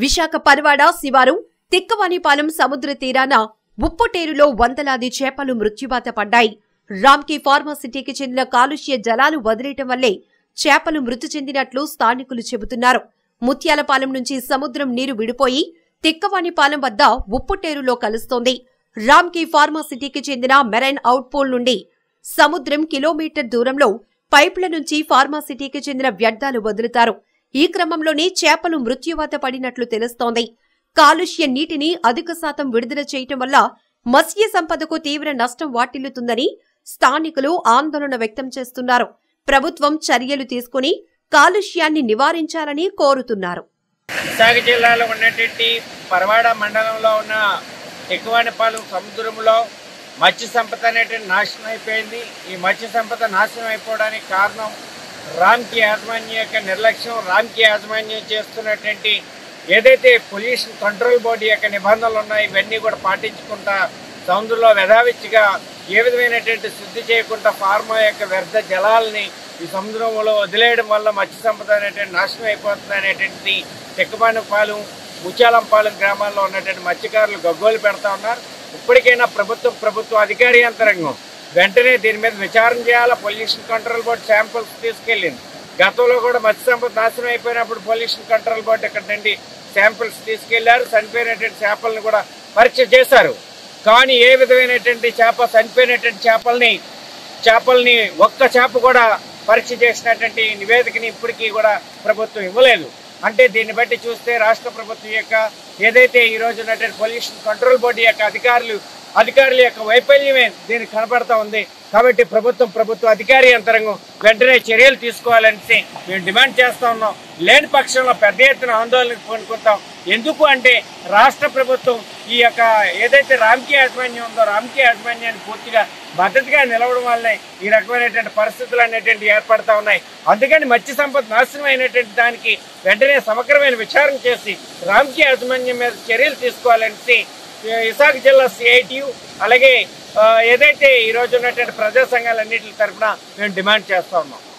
విశాఖ పర్వాడ శివారు తిక్కవానిపాలెం సముద్ర తీరాన ఉప్పుటేరులో వందలాది చేపలు మృత్యువాత పడ్డాయి రామ్కీ ఫార్మాసిటీకి చెందిన కాలుష్య జలాలు వదిలేయటం వల్లే చేపలు మృతి చెందినట్లు స్థానికులు చెబుతున్నారు ముత్యాలపాలెం నుంచి సముద్రం నీరు విడిపోయి తిక్కవానిపాలెం వద్ద ఉప్పుటేరులో కలుస్తోంది రామ్కీ ఫార్మాసిటీకి చెందిన మెరైన్ అవుట్పోల్ నుండి సముద్రం కిలోమీటర్ దూరంలో పైపుల నుంచి ఫార్మాసిటీకి చెందిన వ్యర్థాలు వదులుతారు ఈ క్రమంలోనే చేపలు మృత్యువాత పడినట్లు తెలుస్తోంది కాలుష్య నీటిని అధిక శాతం విడుదల చేయటం వల్ల మత్స్య సంపదకు తీవ్ర నష్టం వాటిల్లుతుందని స్థానికులు ఆందోళన వ్యక్తం చేస్తున్నారు ప్రభుత్వం చర్యలు తీసుకుని కాలుష్యాన్ని నివారించాలని కోరుతున్నారు విశాఖ జిల్లాలో ఉన్నటువంటి పరవాడ మండలంలో ఉన్న ఎక్కువానిపాలెం సముద్రంలో మత్స్య సంపద అనేటువంటి నాశనం అయిపోయింది ఈ మత్స్య సంపద నాశనం అయిపోవడానికి కారణం రామ్కి యాజమాన్యం యొక్క నిర్లక్ష్యం రామ్కి యాజమాన్యం చేస్తున్నటువంటి ఏదైతే పొల్యూషన్ కంట్రోల్ బోర్డు యొక్క నిబంధనలు ఉన్నాయో ఇవన్నీ కూడా పాటించుకుంటా సముద్రంలో వెధావిచ్చిగా ఏ విధమైనటువంటి శుద్ధి చేయకుండా ఫార్మా యొక్క వ్యర్థ జలాల్ని ఈ సముద్రంలో వదిలేయడం వల్ల మత్స్య సంపద అనేటువంటి నాశనం అయిపోతుంది అనేటువంటి చెక్కపాలెం ముత్యాలంపాలెం గ్రామాల్లో ఉన్నటువంటి మత్స్యకారులు గగ్గోలు పెడతా ఉన్నారు ఇప్పటికైనా ప్రభుత్వం ప్రభుత్వ అధికారి యంత్రాంగం వెంటనే దీని మీద విచారణ చేయాలా పొల్యూషన్ కంట్రోల్ బోర్డు శాంపుల్స్ తీసుకెళ్ళింది గతంలో కూడా మత్స్య సంపద నాశనం అయిపోయినప్పుడు పొల్యూషన్ కంట్రోల్ బోర్డు ఇక్కడ నుండి శాంపిల్స్ తీసుకెళ్లారు చనిపోయినటువంటి చేపలను కూడా పరీక్ష చేశారు కానీ ఏ విధమైనటువంటి చేప చనిపోయినటువంటి చేపల్ని చేపల్ని ఒక్క చేప కూడా పరీక్ష చేసినటువంటి నివేదికని ఇప్పటికీ కూడా ప్రభుత్వం ఇవ్వలేదు అంటే దీన్ని బట్టి చూస్తే రాష్ట్ర ప్రభుత్వం యొక్క ఏదైతే ఈ రోజు ఉన్నటువంటి పొల్యూషన్ కంట్రోల్ బోర్డు యొక్క అధికారులు అధికారుల యొక్క వైఫల్యమే దీనికి కనబడతా ఉంది కాబట్టి ప్రభుత్వం ప్రభుత్వ అధికారి యంత్రాంగం వెంటనే చర్యలు తీసుకోవాలని మేము డిమాండ్ చేస్తా ఉన్నాం లేని పక్షంలో పెద్ద ఎత్తున ఆందోళనకు పూనుకుంటాం ఎందుకు అంటే రాష్ట్ర ప్రభుత్వం ఈ యొక్క ఏదైతే రామ్కీ యాజమాన్యం ఉందో రామ్కీ యాజమాన్యాన్ని పూర్తిగా మద్దతుగా నిలవడం వల్లనే ఈ రకమైనటువంటి పరిస్థితులు అనేటువంటి ఏర్పడతా ఉన్నాయి అందుకని మత్స్య సంపద నాశనం అయినటువంటి దానికి వెంటనే సమగ్రమైన విచారణ చేసి రామ్కీ యాజమాన్యం మీద చర్యలు తీసుకోవాలని విశాఖ జిల్లా సిఐటియు అలాగే ఆ, ఏదైతే ఈ రోజు ఉన్నటువంటి ప్రజా సంఘాలన్నింటి తరఫున మేము డిమాండ్ చేస్తా ఉన్నాం